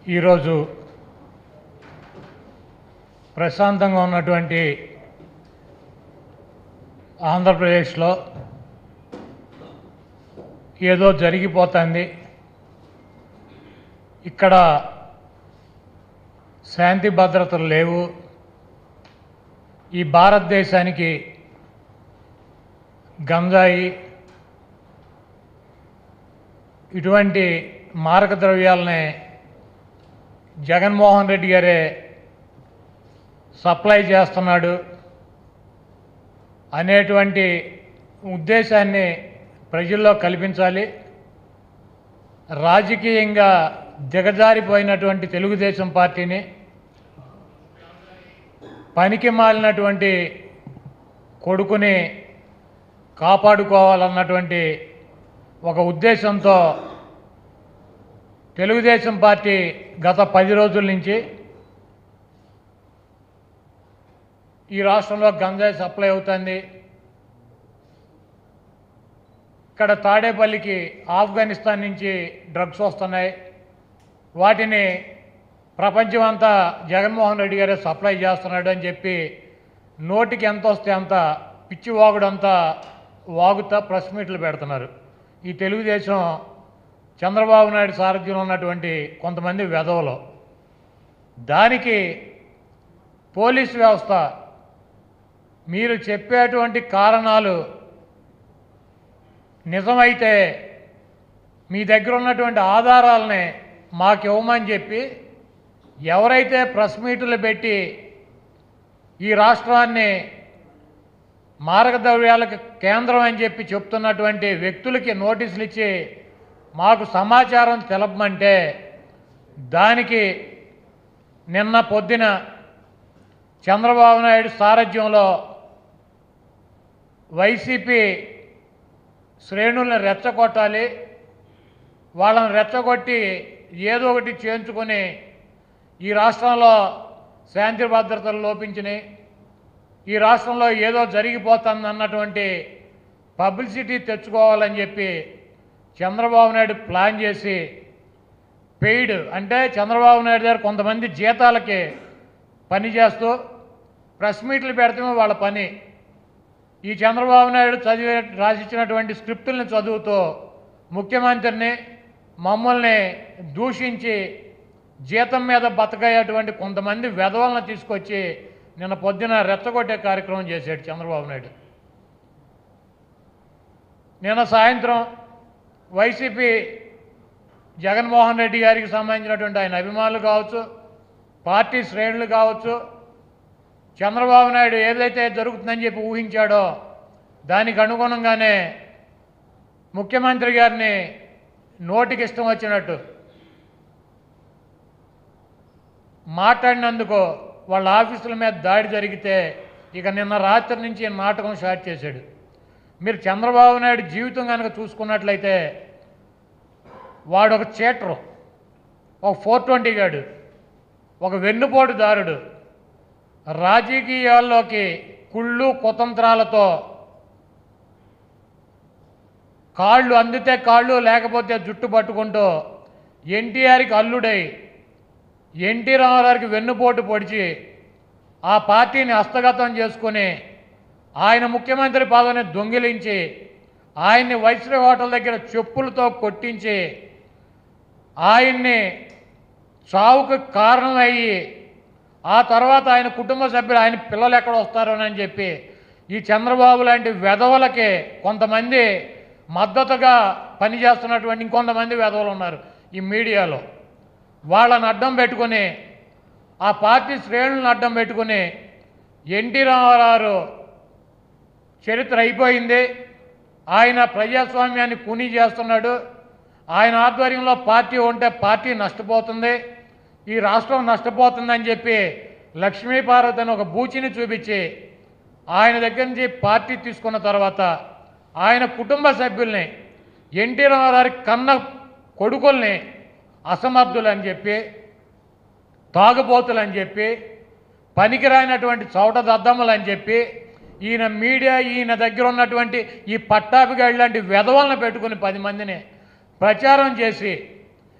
ఈరోజు ప్రశాంతంగా ఉన్నటువంటి ఆంధ్రప్రదేశ్లో ఏదో జరిగిపోతుంది ఇక్కడ శాంతి భద్రతలు లేవు ఈ భారతదేశానికి గంజాయి ఇటువంటి మారక ద్రవ్యాలని జగన్మోహన్ రెడ్డి గారే సప్లై చేస్తున్నాడు అనేటువంటి ఉద్దేశాన్ని ప్రజల్లో కల్పించాలి రాజకీయంగా దిగజారిపోయినటువంటి తెలుగుదేశం పార్టీని పనికి మాలినటువంటి కొడుకుని కాపాడుకోవాలన్నటువంటి ఒక ఉద్దేశంతో తెలుగుదేశం పార్టీ గత పది రోజుల నుంచి ఈ రాష్ట్రంలో గంజాయి సప్లై అవుతుంది ఇక్కడ తాడేపల్లికి ఆఫ్ఘనిస్తాన్ నుంచి డ్రగ్స్ వస్తున్నాయి వాటిని ప్రపంచం అంతా జగన్మోహన్ రెడ్డి గారే సప్లై చేస్తున్నాడు అని చెప్పి నోటికి ఎంత వస్తే అంత పిచ్చి వాగుడంతా వాగుతా ప్రెస్ మీట్లు పెడుతున్నారు ఈ తెలుగుదేశం చంద్రబాబు నాయుడు సారథ్యంలో ఉన్నటువంటి కొంతమంది వెధవలు దానికి పోలీస్ వ్యవస్థ మీరు చెప్పేటువంటి కారణాలు నిజమైతే మీ దగ్గర ఉన్నటువంటి ఆధారాలని మాకు ఇవ్వమని చెప్పి ఎవరైతే ప్రెస్ మీట్లు పెట్టి ఈ రాష్ట్రాన్ని మార్గద్రవ్యాలకు కేంద్రం అని చెప్పి చెప్తున్నటువంటి వ్యక్తులకి నోటీసులు ఇచ్చి మాకు సమాచారం తెలపమంటే దానికి నిన్న పొద్దున చంద్రబాబు నాయుడు సారథ్యంలో వైసీపీ శ్రేణుల్ని రెచ్చగొట్టాలి వాళ్ళని రెచ్చగొట్టి ఏదో ఒకటి చేయించుకొని ఈ రాష్ట్రంలో శాంతి భద్రతలు లోపించినాయి ఈ రాష్ట్రంలో ఏదో జరిగిపోతుంది అన్నటువంటి పబ్లిసిటీ తెచ్చుకోవాలని చెప్పి చంద్రబాబు నాయుడు ప్లాన్ చేసి పెయిడ్ అంటే చంద్రబాబు నాయుడు గారు కొంతమంది జీతాలకి పని చేస్తూ ప్రెస్ మీట్లు పెడతామే వాళ్ళ పని ఈ చంద్రబాబు నాయుడు చదివే రాసిచ్చినటువంటి స్క్రిప్టుల్ని చదువుతూ ముఖ్యమంత్రిని మమ్మల్ని దూషించి జీతం మీద బతకయ్యేటువంటి కొంతమంది వెధవలను తీసుకొచ్చి నిన్న పొద్దున రెచ్చగొట్టే కార్యక్రమం చేశాడు చంద్రబాబు నాయుడు నిన్న సాయంత్రం వైసీపీ జగన్మోహన్ రెడ్డి గారికి సంబంధించినటువంటి ఆయన అభిమానులు కావచ్చు పార్టీ శ్రేణులు కావచ్చు చంద్రబాబు నాయుడు ఏదైతే జరుగుతుందని చెప్పి ఊహించాడో దానికి అనుగుణంగానే ముఖ్యమంత్రి గారిని నోటికి ఇష్టం వచ్చినట్టు మాట్లాడినందుకు వాళ్ళ ఆఫీసుల మీద దాడి జరిగితే ఇక నిన్న రాత్రి నుంచి ఈ నాటకం స్టార్ట్ చేశాడు మీరు చంద్రబాబు నాయుడు జీవితం కనుక చూసుకున్నట్లయితే వాడు ఒక చీటరు ఒక ఫోర్ ట్వంటీ గాడు ఒక వెన్నుపోటుదారుడు రాజకీయాల్లోకి కుళ్ళు కుతంత్రాలతో కాళ్ళు అందితే కాళ్ళు లేకపోతే జుట్టు పట్టుకుంటూ ఎన్టీఆర్కి అల్లుడై ఎన్టీ రామారావుకి వెన్నుపోటు పొడిచి ఆ పార్టీని హస్తగతం చేసుకుని ఆయన ముఖ్యమంత్రి పదవిని దొంగిలించి ఆయన్ని వైస్రాయ్ హోటల్ దగ్గర చెప్పులతో కొట్టించి ఆయన్ని చావుకు కారణమయ్యి ఆ తర్వాత ఆయన కుటుంబ సభ్యులు ఆయన పిల్లలు ఎక్కడ వస్తారోనని చెప్పి ఈ చంద్రబాబు లాంటి వెధవలకి కొంతమంది మద్దతుగా పనిచేస్తున్నటువంటి ఇంకొంతమంది వెధవలు ఉన్నారు ఈ మీడియాలో వాళ్ళని అడ్డం పెట్టుకొని ఆ పార్టీ శ్రేణులను అడ్డం పెట్టుకొని ఎన్టీ రామారావు చరిత్ర అయిపోయింది ఆయన ప్రజాస్వామ్యాన్ని కూనీ చేస్తున్నాడు ఆయన ఆధ్వర్యంలో పార్టీ ఉంటే పార్టీ నష్టపోతుంది ఈ రాష్ట్రం నష్టపోతుందని చెప్పి లక్ష్మీపార్వతి అని ఒక బూచిని చూపించి ఆయన దగ్గర నుంచి పార్టీ తీసుకున్న తర్వాత ఆయన కుటుంబ సభ్యుల్ని ఎన్టీ రామారావు కన్న కొడుకుల్ని అసమర్థులు అని చెప్పి తాగుబోతులు అని చెప్పి పనికిరానటువంటి చౌట దద్దమ్మలు అని చెప్పి ఈయన మీడియా ఈయన దగ్గర ఉన్నటువంటి ఈ పట్టాభిగాడి లాంటి వెధవలను పెట్టుకుని పది మందిని ప్రచారం చేసి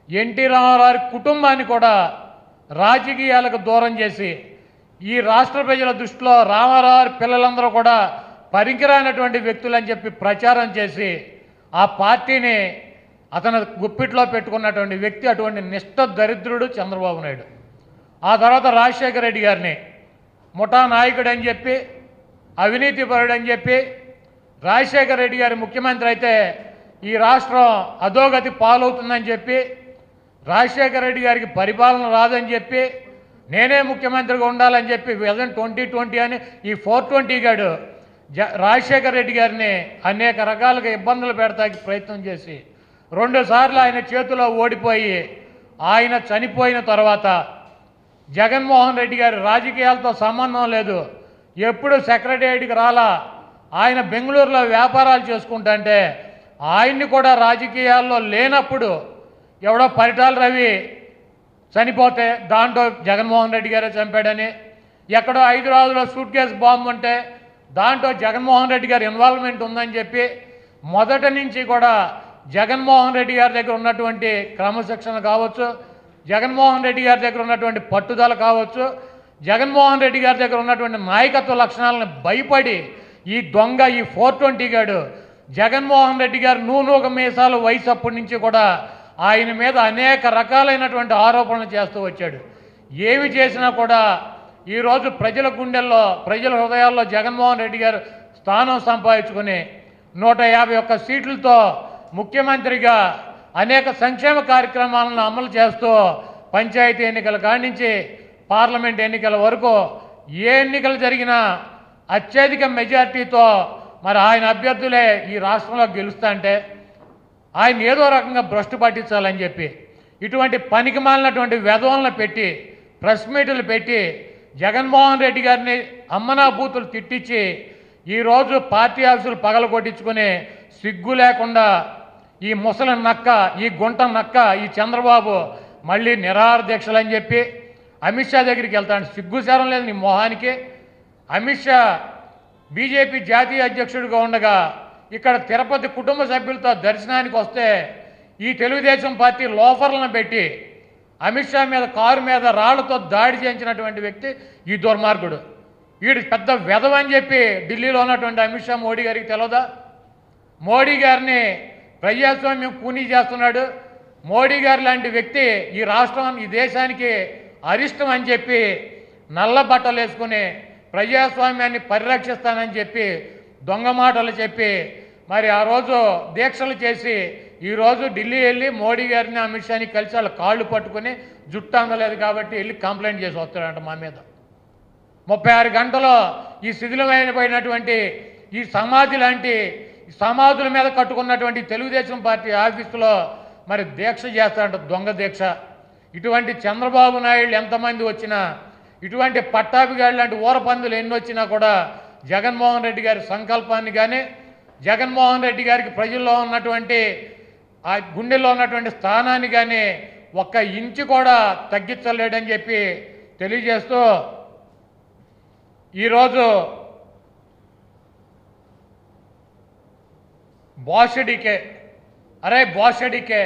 ఎన్టీ రామారావు కుటుంబాన్ని కూడా రాజకీయాలకు దూరం చేసి ఈ రాష్ట్ర ప్రజల దృష్టిలో రామారావు పిల్లలందరూ కూడా పనికిరానటువంటి వ్యక్తులని చెప్పి ప్రచారం చేసి ఆ పార్టీని అతను గుప్పిట్లో పెట్టుకున్నటువంటి వ్యక్తి అటువంటి నిష్ఠ దరిద్రుడు చంద్రబాబు నాయుడు ఆ తర్వాత రాజశేఖర రెడ్డి గారిని ముఠా నాయకుడు అని చెప్పి అవినీతిపరుడు అని చెప్పి రాజశేఖర రెడ్డి గారి ముఖ్యమంత్రి అయితే ఈ రాష్ట్రం అధోగతి పాలవుతుందని చెప్పి రాజశేఖర రెడ్డి గారికి పరిపాలన రాదని చెప్పి నేనే ముఖ్యమంత్రిగా ఉండాలని చెప్పి విజన్ ట్వంటీ ట్వంటీ అని ఈ ఫోర్ ట్వంటీ గాడు జ రాజశేఖర రెడ్డి గారిని అనేక రకాలుగా ఇబ్బందులు పెడతానికి ప్రయత్నం చేసి రెండుసార్లు ఆయన చేతిలో ఓడిపోయి ఆయన చనిపోయిన తర్వాత జగన్మోహన్ రెడ్డి గారి రాజకీయాలతో సంబంధం లేదు ఎప్పుడు సెక్రటేరియట్కి రాలా ఆయన బెంగళూరులో వ్యాపారాలు చేసుకుంటుంటే ఆయన్ని కూడా రాజకీయాల్లో లేనప్పుడు ఎవడో పరిటాల రవి చనిపోతే దాంట్లో జగన్మోహన్ రెడ్డి గారే చంపాడని ఎక్కడో హైదరాబాద్లో సూట్ కేసు బాంబు ఉంటే దాంట్లో జగన్మోహన్ రెడ్డి గారి ఇన్వాల్వ్మెంట్ ఉందని చెప్పి మొదటి నుంచి కూడా జగన్మోహన్ రెడ్డి గారి దగ్గర ఉన్నటువంటి క్రమశిక్షణ కావచ్చు జగన్మోహన్ రెడ్డి గారి దగ్గర ఉన్నటువంటి పట్టుదల కావచ్చు జగన్మోహన్ రెడ్డి గారి దగ్గర ఉన్నటువంటి నాయకత్వ లక్షణాలను భయపడి ఈ దొంగ ఈ ఫోర్ ట్వంటీ గాడు జగన్మోహన్ రెడ్డి గారు నూనూక మీసాలు వయసు అప్పటి నుంచి కూడా ఆయన మీద అనేక రకాలైనటువంటి ఆరోపణలు చేస్తూ వచ్చాడు ఏమి చేసినా కూడా ఈరోజు ప్రజల గుండెల్లో ప్రజల హృదయాల్లో జగన్మోహన్ రెడ్డి గారు స్థానం సంపాదించుకుని నూట యాభై ఒక్క సీట్లతో ముఖ్యమంత్రిగా అనేక సంక్షేమ కార్యక్రమాలను అమలు చేస్తూ పంచాయతీ ఎన్నికల కాడి నుంచి పార్లమెంట్ ఎన్నికల వరకు ఏ ఎన్నికలు జరిగినా అత్యధిక మెజార్టీతో మరి ఆయన అభ్యర్థులే ఈ రాష్ట్రంలో గెలుస్తా అంటే ఆయన ఏదో రకంగా భ్రష్టు పట్టించాలని చెప్పి ఇటువంటి పనికి మాలినటువంటి వెధవలను పెట్టి ప్రెస్ మీట్లు పెట్టి జగన్మోహన్ రెడ్డి గారిని అమ్మనా బూతులు తిట్టించి ఈరోజు పార్టీ ఆఫీసులు పగల కొట్టించుకుని సిగ్గు లేకుండా ఈ ముసలి నక్క ఈ గుంట నక్క ఈ చంద్రబాబు మళ్ళీ నిరాహార దీక్షలు అని చెప్పి అమిత్ షా దగ్గరికి వెళ్తాడు సిగ్గుసారం లేదు నీ మొహానికి అమిత్ షా బీజేపీ జాతీయ అధ్యక్షుడిగా ఉండగా ఇక్కడ తిరుపతి కుటుంబ సభ్యులతో దర్శనానికి వస్తే ఈ తెలుగుదేశం పార్టీ లోఫర్లను పెట్టి అమిత్ షా మీద కారు మీద రాళ్లతో దాడి చేయించినటువంటి వ్యక్తి ఈ దుర్మార్గుడు వీడు పెద్ద వెధవ అని చెప్పి ఢిల్లీలో ఉన్నటువంటి అమిత్ షా మోడీ గారికి తెలియదా మోడీ గారిని ప్రజాస్వామ్యం కూనీ చేస్తున్నాడు మోడీ గారు లాంటి వ్యక్తి ఈ రాష్ట్రం ఈ దేశానికి అరిష్టం అని చెప్పి నల్ల బట్టలు వేసుకుని ప్రజాస్వామ్యాన్ని పరిరక్షిస్తానని చెప్పి దొంగ మాటలు చెప్పి మరి ఆ రోజు దీక్షలు చేసి ఈరోజు ఢిల్లీ వెళ్ళి మోడీ గారిని అమిత్ షాని కలిసి వాళ్ళ కాళ్ళు పట్టుకుని జుట్టు అందలేదు కాబట్టి వెళ్ళి కంప్లైంట్ చేసి వస్తాడంట మా మీద ముప్పై ఆరు గంటలో ఈ శిథిలమైనటువంటి ఈ సమాధి లాంటి ఈ సమాధుల మీద కట్టుకున్నటువంటి తెలుగుదేశం పార్టీ ఆఫీసులో మరి దీక్ష చేస్తారంట దొంగ దీక్ష ఇటువంటి చంద్రబాబు నాయుడు ఎంతమంది వచ్చినా ఇటువంటి పట్టాభిగాడు లాంటి ఊరపందులు ఎన్ని వచ్చినా కూడా జగన్మోహన్ రెడ్డి గారి సంకల్పాన్ని కానీ జగన్మోహన్ రెడ్డి గారికి ప్రజల్లో ఉన్నటువంటి ఆ గుండెల్లో ఉన్నటువంటి స్థానాన్ని కానీ ఒక్క ఇంచు కూడా తగ్గించలేడని చెప్పి తెలియజేస్తూ ఈరోజు బాషడికే అరే బాషడికే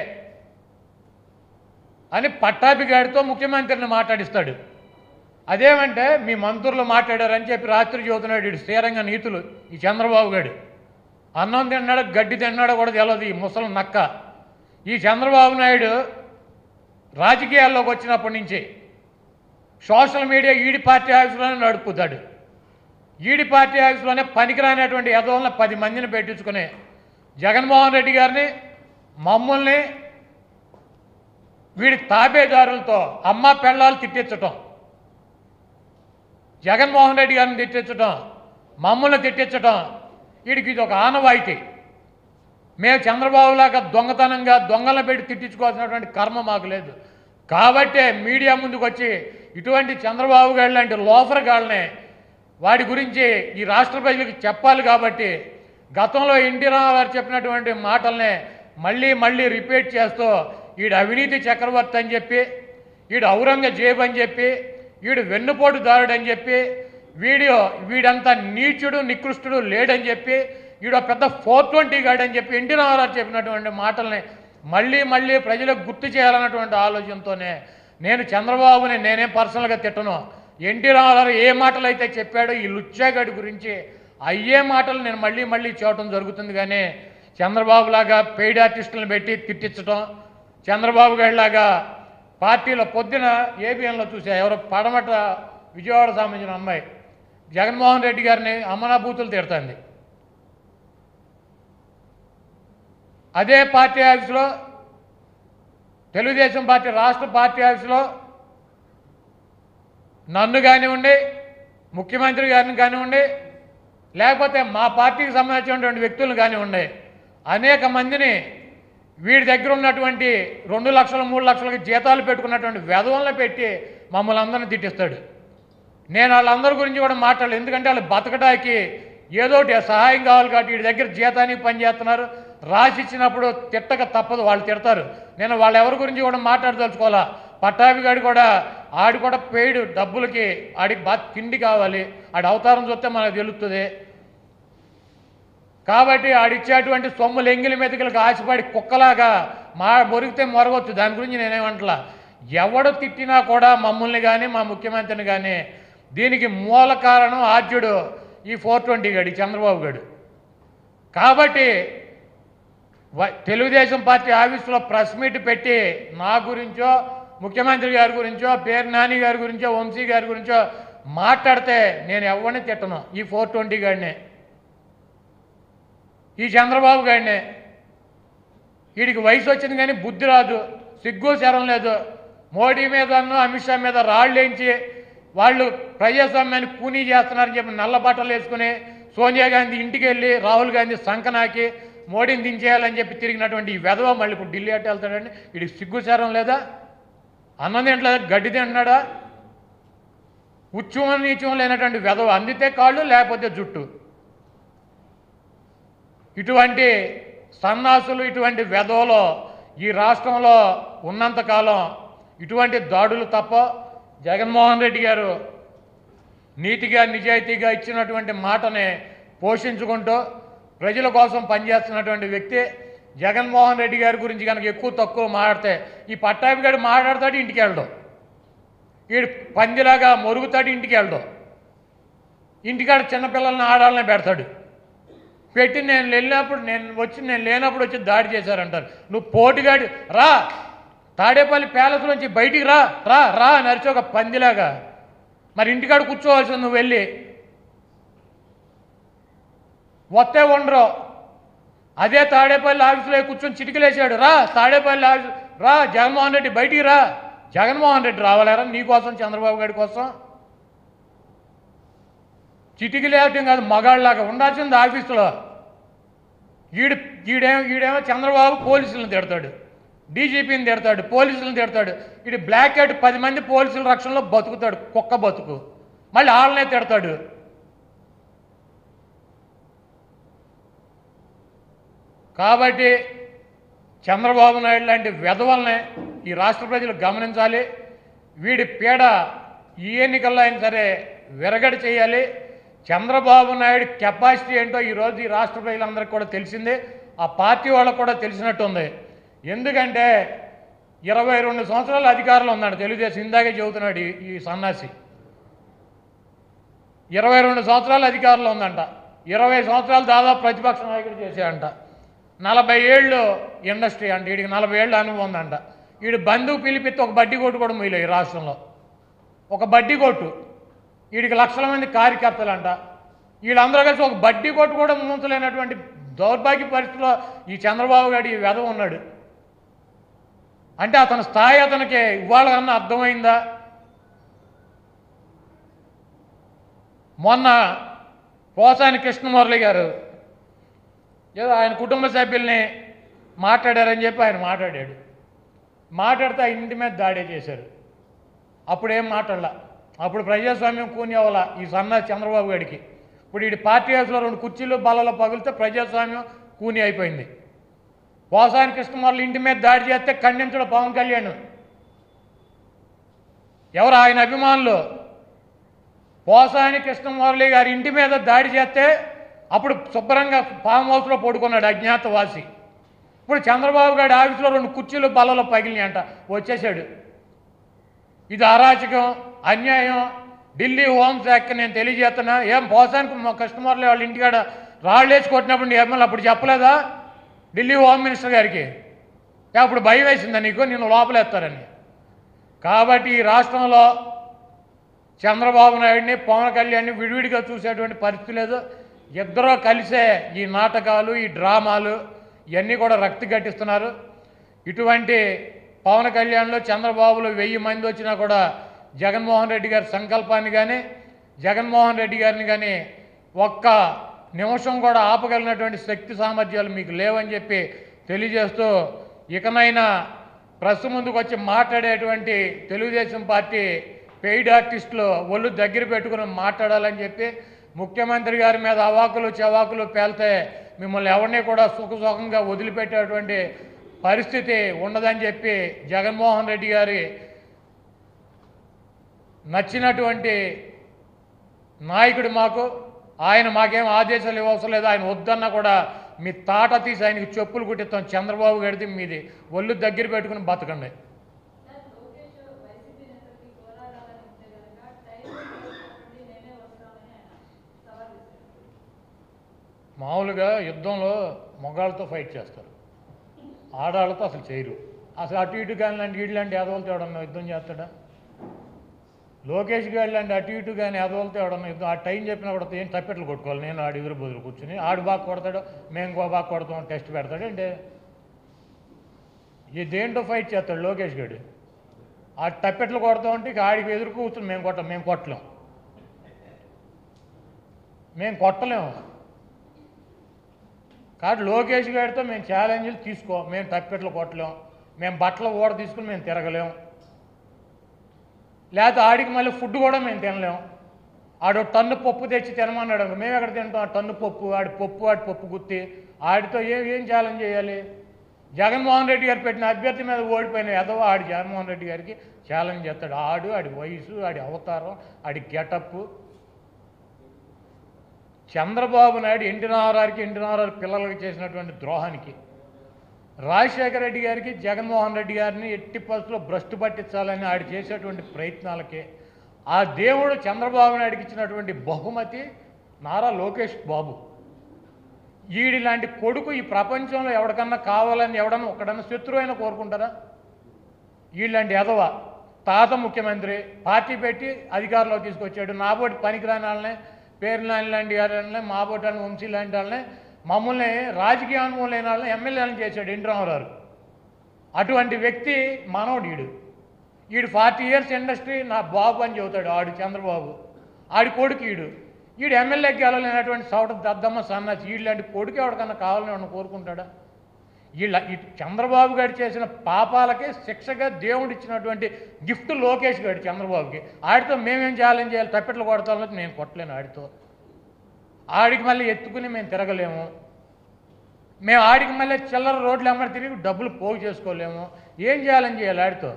అని పట్టాభిగాడితో ముఖ్యమంత్రిని మాట్లాడిస్తాడు అదేమంటే మీ మంత్రులు మాట్లాడారని చెప్పి రాత్రి చదువుతున్నాడు ఇటు స్థిరంగ నీతులు ఈ చంద్రబాబు గారు అన్నం తిన్నాడో గడ్డి తిన్నాడో కూడా తెలియదు ఈ ముసలి నక్క ఈ చంద్రబాబు నాయుడు రాజకీయాల్లోకి వచ్చినప్పటి నుంచి సోషల్ మీడియా ఈడి పార్టీ ఆఫీసులోనే నడుపుతాడు ఈడి పార్టీ ఆఫీసులోనే పనికిరానటువంటి యదవులను పది మందిని పెట్టించుకుని జగన్మోహన్ రెడ్డి గారిని మమ్మల్ని వీడి తాబేదారులతో అమ్మ పెళ్ళాలు తిట్టించటం జగన్మోహన్ రెడ్డి గారిని తిట్టించటం మమ్మల్ని తిట్టించటం వీడికి ఇది ఒక ఆనవాయితీ మేము చంద్రబాబులాగా దొంగతనంగా దొంగలను పెట్టి తిట్టించుకోవాల్సినటువంటి కర్మ మాకు లేదు కాబట్టే మీడియా ముందుకు వచ్చి ఇటువంటి చంద్రబాబు గారు లాంటి లోఫర్ గాళ్ళని వాడి గురించి ఈ రాష్ట్ర ప్రజలకు చెప్పాలి కాబట్టి గతంలో ఎన్టీ రామారావు చెప్పినటువంటి మాటల్ని మళ్ళీ మళ్ళీ రిపీట్ చేస్తూ ఈడు అవినీతి చక్రవర్తి అని చెప్పి ఈడు ఔరంగజేబ్ అని చెప్పి వీడు వెన్నుపోటుదారుడు అని చెప్పి వీడియో వీడంతా నీచుడు నికృష్టుడు లేడని చెప్పి వీడు ఒక పెద్ద ఫోర్ ట్వంటీ గాడు అని చెప్పి ఎన్టీ రామారావు చెప్పినటువంటి మాటల్ని మళ్ళీ మళ్ళీ ప్రజలకు గుర్తు చేయాలన్నటువంటి ఆలోచనతోనే నేను చంద్రబాబుని నేనేం పర్సనల్గా తిట్టను ఎన్టీ రామారావు ఏ మాటలు అయితే చెప్పాడో ఈ లుచ్చాగడి గురించి అయ్యే మాటలు నేను మళ్ళీ మళ్ళీ చూడటం జరుగుతుంది కానీ చంద్రబాబు లాగా పెయిడ్ ఆర్టిస్టులను పెట్టి తిట్టించడం చంద్రబాబు గారిలాగా పార్టీలో పొద్దున ఏబిఎన్లో చూసా ఎవరో పడమట విజయవాడ సంబంధించిన అమ్మాయి జగన్మోహన్ రెడ్డి గారిని అమ్మనా బూతులు తిడుతుంది అదే పార్టీ ఆఫీసులో తెలుగుదేశం పార్టీ రాష్ట్ర పార్టీ ఆఫీసులో నన్ను కానివ్వండి ముఖ్యమంత్రి గారిని కానివ్వండి లేకపోతే మా పార్టీకి సంబంధించినటువంటి వ్యక్తులను కానివ్వండి అనేక మందిని వీడి దగ్గర ఉన్నటువంటి రెండు లక్షలు మూడు లక్షలకి జీతాలు పెట్టుకున్నటువంటి వెధవలను పెట్టి మమ్మల్ని అందరిని తిట్టిస్తాడు నేను వాళ్ళందరి గురించి కూడా మాట్లాడలేదు ఎందుకంటే వాళ్ళు బతకడానికి ఏదో ఒకటి సహాయం కావాలి కాబట్టి వీడి దగ్గర జీతానికి పనిచేస్తున్నారు రాసి ఇచ్చినప్పుడు తిట్టక తప్పదు వాళ్ళు తిడతారు నేను వాళ్ళ ఎవరి గురించి కూడా మాట్లాడదలుచుకోవాలా పట్టాభిగాడు కూడా ఆడు కూడా పేడు డబ్బులకి ఆడికి బాగా తిండి కావాలి ఆడి అవతారం చూస్తే మనకు తెలుస్తుంది కాబట్టి ఆడిచ్చేటువంటి సొమ్ములు ఎంగిలి మెతుకులకు ఆశపడి కుక్కలాగా మా మొరిగితే మొరగొచ్చు దాని గురించి నేనేమంటలా ఎవడు తిట్టినా కూడా మమ్మల్ని కానీ మా ముఖ్యమంత్రిని కానీ దీనికి మూల కారణం ఆద్యుడు ఈ ఫోర్ ట్వంటీ గడి చంద్రబాబు గడు కాబట్టి వ- తెలుగుదేశం పార్టీ ఆఫీసులో ప్రెస్ మీట్ పెట్టి నా గురించో ముఖ్యమంత్రి గారి గురించో పేరు నాని గారి గురించో వంశీ గారి గురించో మాట్లాడితే నేను ఎవరిని తిట్టను ఈ ఫోర్ ట్వంటీ గాడినే ఈ చంద్రబాబు గారినే వీడికి వయసు వచ్చింది కానీ బుద్ధి రాదు సిగ్గు శరం లేదు మోడీ మీదను అమిత్ షా మీద రాళ్ళు వేయించి వాళ్ళు ప్రజాస్వామ్యాన్ని కూనీ చేస్తున్నారని చెప్పి నల్ల బట్టలు వేసుకుని సోనియా గాంధీ ఇంటికి వెళ్ళి రాహుల్ గాంధీ సంకనాకి మోడీని దించేయాలని చెప్పి తిరిగినటువంటి ఈ వెధవ మళ్ళీ ఇప్పుడు ఢిల్లీ అట్టు వెళ్తాడండి వీడికి సిగ్గు శరం లేదా అన్నం తింటలేదా గడ్డి తింటున్నాడా ఉత్సవం నీచం లేనటువంటి వెధవ అందితే కాళ్ళు లేకపోతే జుట్టు ఇటువంటి సన్నాసులు ఇటువంటి వెధవలో ఈ రాష్ట్రంలో ఉన్నంతకాలం ఇటువంటి దాడులు తప్ప జగన్మోహన్ రెడ్డి గారు నీతిగా నిజాయితీగా ఇచ్చినటువంటి మాటని పోషించుకుంటూ ప్రజల కోసం పనిచేస్తున్నటువంటి వ్యక్తి జగన్మోహన్ రెడ్డి గారి గురించి కనుక ఎక్కువ తక్కువ మాట్లాడితే ఈ పట్టాభి గారు మాట్లాడతాడు ఇంటికి వెళ్ళడం వీడు పందిలాగా మొరుగుతాడు ఇంటికి వెళ్ళడం ఇంటికాడ చిన్నపిల్లల్ని ఆడాలని పెడతాడు పెట్టి నేను వెళ్ళినప్పుడు నేను వచ్చి నేను లేనప్పుడు వచ్చి దాడి చేశారంటారు నువ్వు పోటుగాడి రా తాడేపల్లి ప్యాలెస్ నుంచి బయటికి రా రా రా అని అరిచి ఒక పందిలాగా మరి ఇంటికాడ కూర్చోవాల్సింది నువ్వు వెళ్ళి వస్తే ఉండరు అదే తాడేపల్లి ఆఫీసులో కూర్చొని చిటికలేసాడు రా తాడేపల్లి ఆఫీస్ రా జగన్మోహన్ రెడ్డి బయటికి రా జగన్మోహన్ రెడ్డి రావాలేరా నీ కోసం చంద్రబాబు గారి కోసం చిటికి లేవటం కాదు మగాళ్ళలాగా ఉండాల్సింది ఆఫీసులో ఈడు ఈడేమో ఈడేమో చంద్రబాబు పోలీసులను తిడతాడు డీజీపీని తిడతాడు పోలీసులను తిడతాడు ఇటు బ్లాక్ హ్యాట్ పది మంది పోలీసుల రక్షణలో బతుకుతాడు కుక్క బతుకు మళ్ళీ వాళ్ళనే తిడతాడు కాబట్టి చంద్రబాబు నాయుడు లాంటి వెధవల్ని ఈ రాష్ట్ర ప్రజలు గమనించాలి వీడి పీడ ఈ ఎన్నికల్లో అయినా సరే విరగడి చేయాలి చంద్రబాబు నాయుడు కెపాసిటీ ఏంటో ఈరోజు ఈ రాష్ట్ర ప్రజలందరికీ కూడా తెలిసిందే ఆ పార్టీ వాళ్ళకు కూడా తెలిసినట్టుంది ఎందుకంటే ఇరవై రెండు సంవత్సరాల అధికారంలో ఉన్నాడు తెలుగుదేశం ఇందాకే చెబుతున్నాడు ఈ- ఈ సన్నాసి ఇరవై రెండు సంవత్సరాల అధికారంలో ఉందంట ఇరవై సంవత్సరాలు దాదాపు ప్రతిపక్ష నాయకుడు చేశాడంట నలభై ఏళ్ళు ఇండస్ట్రీ అంట వీడికి నలభై ఏళ్ళు అనుభవం ఉందంట వీడు బంధువు పిలిపిస్తే ఒక బడ్డీ కొట్టు కూడా మీలో ఈ రాష్ట్రంలో ఒక బడ్డీ కొట్టు వీడికి లక్షల మంది కార్యకర్తలు అంట వీళ్ళందరూ కలిసి ఒక బడ్డీ కొట్టు కూడా మూతలేనటువంటి దౌర్భాగ్య పరిస్థితిలో ఈ చంద్రబాబు గారు ఈ వెధవ ఉన్నాడు అంటే అతని స్థాయి అతనికి ఇవాళ కన్నా అర్థమైందా మొన్న పోసాని కృష్ణమురళి గారు ఏదో ఆయన కుటుంబ సభ్యుల్ని మాట్లాడారని చెప్పి ఆయన మాట్లాడాడు మాట్లాడితే ఆ ఇంటి మీద దాడే చేశారు అప్పుడు ఏం మాట్లాడలా అప్పుడు ప్రజాస్వామ్యం కూని అవ్వాల ఈ సన్న చంద్రబాబు గారికి ఇప్పుడు ఈ పార్టీ హౌస్లో రెండు కుర్చీలు బలలో పగిలితే ప్రజాస్వామ్యం కూని అయిపోయింది పోసాని కృష్ణమురళి ఇంటి మీద దాడి చేస్తే ఖండించడం పవన్ కళ్యాణ్ ఎవరు ఆయన అభిమానులు పోసాని కృష్ణమురళి గారి ఇంటి మీద దాడి చేస్తే అప్పుడు శుభ్రంగా ఫామ్ హౌస్లో పడుకున్నాడు అజ్ఞాతవాసి ఇప్పుడు చంద్రబాబు గారి ఆఫీసులో రెండు కుర్చీలు బల్లలో పగిలినాయి అంట వచ్చేసాడు ఇది అరాచకం అన్యాయం ఢిల్లీ హోంశాఖకి నేను తెలియజేస్తున్నా ఏం పోసానికి మా కస్టమర్లు వాళ్ళ ఇంటికాడ రాళ్ళు వేసి కొట్టినప్పుడు ఎమ్మెల్యే అప్పుడు చెప్పలేదా ఢిల్లీ హోమ్ మినిస్టర్ గారికి ఏ, అప్పుడు భయం వేసిందా నీకు నిన్ను లోపలేస్తారని కాబట్టి ఈ రాష్ట్రంలో చంద్రబాబు నాయుడిని పవన్ కళ్యాణ్ని విడివిడిగా చూసేటువంటి పరిస్థితి లేదు ఇద్దరూ కలిసే ఈ నాటకాలు ఈ డ్రామాలు ఇవన్నీ కూడా రక్తి గట్టిస్తున్నారు ఇటువంటి పవన్ కళ్యాణ్లో చంద్రబాబులో వెయ్యి మంది వచ్చినా కూడా జగన్మోహన్ రెడ్డి గారి సంకల్పాన్ని కానీ జగన్మోహన్ రెడ్డి గారిని కానీ ఒక్క నిమిషం కూడా ఆపగలిగినటువంటి శక్తి సామర్థ్యాలు మీకు లేవని చెప్పి తెలియజేస్తూ ఇకనైనా ప్రెస్ ముందుకు వచ్చి మాట్లాడేటువంటి తెలుగుదేశం పార్టీ పెయిడ్ ఆర్టిస్టులు ఒళ్ళు దగ్గర పెట్టుకుని మాట్లాడాలని చెప్పి ముఖ్యమంత్రి గారి మీద అవాకులు చవాకులు పేలితే మిమ్మల్ని ఎవరిని కూడా సుఖసుఖంగా వదిలిపెట్టేటువంటి పరిస్థితి ఉండదని చెప్పి జగన్మోహన్ రెడ్డి గారి నచ్చినటువంటి నాయకుడు మాకు ఆయన మాకేం ఆదేశాలు ఇవ్వవసరం లేదు ఆయన వద్దన్నా కూడా మీ తాట తీసి ఆయనకి చెప్పులు కుట్టిస్తాం చంద్రబాబు గడితే మీది ఒళ్ళు దగ్గర పెట్టుకుని బతకండి సార్ లోకేష్ వైసీపీ నేతలకి పోరాడాలని ఉంటే కనుక టైం నుండి నేనే వస్తామని ఆయన సవాల్ విసిరారు మామూలుగా యుద్ధంలో మొగాళ్ళతో ఫైట్ చేస్తారు ఆడాళ్ళతో అసలు చేయరు అసలు అటు ఇటు కానీ లాంటి వీళ్ళు లాంటి ఎదవలతో ఎవడన్నా యుద్ధం చేస్తాడా లోకేష్ గారు లాంటి అటు ఇటు కానీ ఎదవలతో ఎవడన్నా యుద్ధం ఆ టైం చెప్పినా కూడా ఏం తప్పెట్లు కొట్టుకోవాలి నేను ఆడు ఎదురు బదులు కూర్చుని ఆడు బాగా కొడతాడు మేము ఇంకో బాగా కొడతాం టెస్ట్ పెడతాడు అంటే ఈ దేంట్లో ఫైట్ చేస్తాడు లోకేష్ గారు ఆ తప్పెట్లు కొడతాం అంటే ఇక ఆడికి ఎదురు కూర్చుని మేము కొట్టాం మేము కొట్టలేం మేము కొట్టలేము కాబట్టి లోకేష్ గారితో మేము ఛాలెంజ్లు తీసుకో మేము తప్పెట్లు కొట్టలేం మేము బట్టలు ఓడ తీసుకుని మేము తిరగలేం లేకపోతే ఆడికి మళ్ళీ ఫుడ్ కూడా మేము తినలేం ఆడు ఒక టన్ను పప్పు తెచ్చి తినమన్నాడు అనుకో, మేము ఎక్కడ తింటాం ఆ టన్ను పప్పు ఆడి పప్పు ఆడి పప్పు గుత్తి ఆడితో ఏం ఏం ఛాలెంజ్ చేయాలి జగన్మోహన్ రెడ్డి గారు పెట్టిన అభ్యర్థి మీద ఓడిపోయిన ఎదవ ఆడి జగన్మోహన్ రెడ్డి గారికి ఛాలెంజ్ చేస్తాడు ఆడు ఆడి వయసు ఆడి అవతారం ఆడి గెటప్ చంద్రబాబు నాయుడు ఎన్టీ రామారావుకి ఎన్టీ రామారావు పిల్లలకి చేసినటువంటి ద్రోహానికి రాజశేఖర రెడ్డి గారికి జగన్మోహన్ రెడ్డి గారిని ఎట్టి పరిస్థితుల్లో భ్రష్టు పట్టించాలని ఆడు చేసేటువంటి ప్రయత్నాలకి ఆ దేవుడు చంద్రబాబు నాయుడికి ఇచ్చినటువంటి బహుమతి నారా లోకేష్ బాబు ఈడి లాంటి కొడుకు ఈ ప్రపంచంలో ఎవరికన్నా కావాలని ఎవడన్నా ఒక్కడన్నా శత్రువు అయినా కోరుకుంటారా వీళ్ళంటి ఎదవ తాత ముఖ్యమంత్రి పార్టీ పెట్టి అధికారంలో తీసుకొచ్చాడు నాబోటి పనికిరాని వాళ్ళని పేరు నాని లాంటి వాళ్ళని మాబోటి వాళ్ళని వంశీ లాంటి వాళ్ళని మమ్మల్ని రాజకీయ అనుభవం లేని వాళ్ళని ఎమ్మెల్యేలను చేశాడు ఎన్టీ రామారావు అటువంటి వ్యక్తి మనోడు ఈడు ఈడు ఫార్టీ ఇయర్స్ ఇండస్ట్రీ నా బాబు అని చెబుతాడు ఆడు చంద్రబాబు ఆడి కొడుకు ఈడు ఈడు ఎమ్మెల్యేకి గెలవలేనటువంటి సౌట దద్దమ్మ సన్నాసి ఈడు లాంటి కొడుకు ఎవరికన్నా కావాలని ఎవడన్నా కోరుకుంటాడా వీళ్ళ ఈ చంద్రబాబు గారు చేసిన పాపాలకి శిక్షగా దేవుడు ఇచ్చినటువంటి గిఫ్ట్ లోకేష్ గారు చంద్రబాబుకి ఆడితో మేమేం ఛాలెంజ్ చేయాలి తప్పెట్లు కొడతామని నేను కొట్టలేను ఆడితో ఆడికి మళ్ళీ ఎత్తుకుని మేము తిరగలేము మేము ఆడికి మళ్ళీ చిల్లర రోడ్లు ఎమ్మడి తిరిగి డబ్బులు పోగు చేసుకోలేము ఏం ఛాలెంజ్ చేయాలి ఆడితో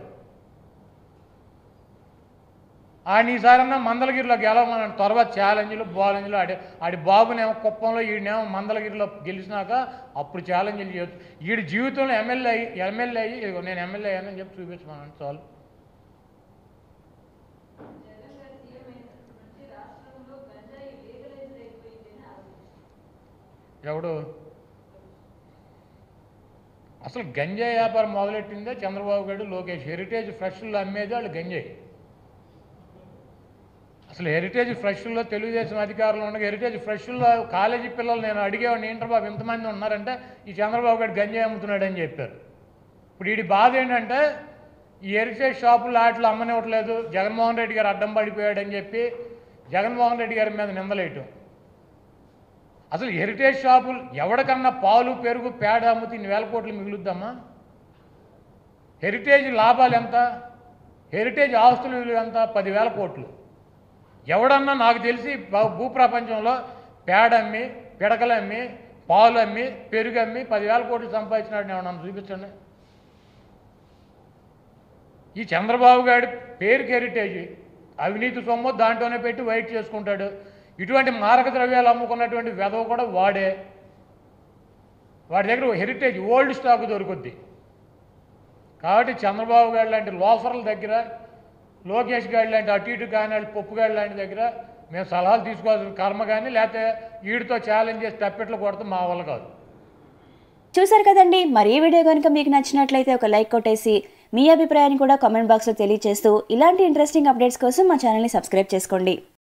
ఆడిని ఈసారన్నా మందలగిరిలో గెలవమని తర్వాత ఛాలెంజ్లు బాలెంజ్లు ఆడి ఆడి బాబునేమో కుప్పంలో ఈయనేమో మందలగిరిలో గెలిచినాక అప్పుడు ఛాలెంజ్లు చేయొచ్చు ఈడి జీవితంలో ఎమ్మెల్యే అయ్యి ఎమ్మెల్యే అయ్యి ఇదిగో నేను ఎమ్మెల్యే అయ్యానని చెప్పి చూపించమని చాలు జగన్ గారు సీఎం అయినప్పటి నుంచి రాష్ట్రంలో గంజాయి లీగలైజ్ అయిపోయిందని ఆరోపించారు ఎవడు అసలు గంజాయి వ్యాపారం మొదలెట్టిందే చంద్రబాబు గారు లోకేష్ హెరిటేజ్ ఫ్రెష్లో అమ్మేది వాళ్ళు గంజాయి అసలు హెరిటేజ్ ఫ్రెష్లో తెలుగుదేశం అధికారులు ఉండగా హెరిటేజ్ ఫ్రెష్లో కాలేజీ పిల్లలు నేను అడిగేవాడిని ఏంటర్ బాబు ఇంతమంది ఉన్నారంటే ఈ చంద్రబాబు గారు గంజాయి అమ్ముతున్నాడు అని చెప్పారు ఇప్పుడు వీడి బాధ ఏంటంటే ఈ హెరిటేజ్ షాపులు వాటిలో అమ్మనివ్వట్లేదు జగన్మోహన్ రెడ్డి గారు అడ్డం పడిపోయాడని చెప్పి జగన్మోహన్ రెడ్డి గారి మీద నిందలేయటం అసలు హెరిటేజ్ షాపులు ఎవరికన్నా పాలు పెరుగు పేడ అమ్మితే ఇన్ని వేల కోట్లు మిగులుద్దామా హెరిటేజ్ లాభాలు ఎంత హెరిటేజ్ ఆస్తుల విలువ ఎంత పదివేల కోట్లు ఎవడన్నా నాకు తెలిసి భూ- భూప్రపంచంలో పేడ అమ్మి పిడకలు అమ్మి పాలు అమ్మి పెరుగు అమ్మి పదివేల కోట్లు సంపాదించినాడు ఎవడన్నా చూపించండి ఈ చంద్రబాబు గారి పేరుకి హెరిటేజ్ అవినీతి సొమ్ము దాంట్లోనే పెట్టి వైట్ చేసుకుంటాడు ఇటువంటి మారక ద్రవ్యాలు అమ్ముకున్నటువంటి వెధవ కూడా వాడే వాడి దగ్గర హెరిటేజ్ ఓల్డ్ స్టాక్ దొరుకుద్ది కాబట్టి చంద్రబాబు గారు లాంటి లోఫర్ల దగ్గర లోకేష్ గారు లాంటి అటు ఇటు కానీ వాళ్ళు పప్పు గారు లాంటి దగ్గర మేము సలహాలు తీసుకోవాల్సిన కర్మ కానీ లేకపోతే వీడితో ఛాలెంజ్ చేసి తప్పెట్లు కొడతాం మా వల్ల కాదు చూసారు కదండి మరి ఈ వీడియో కనుక మీకు నచ్చినట్లయితే ఒక లైక్ కొట్టేసి మీ అభిప్రాయాన్ని కూడా కామెంట్ బాక్స్లో తెలియజేస్తూ ఇలాంటి ఇంట్రెస్టింగ్ అప్డేట్స్ కోసం మా ఛానల్ని సబ్స్క్రైబ్ చేసుకోండి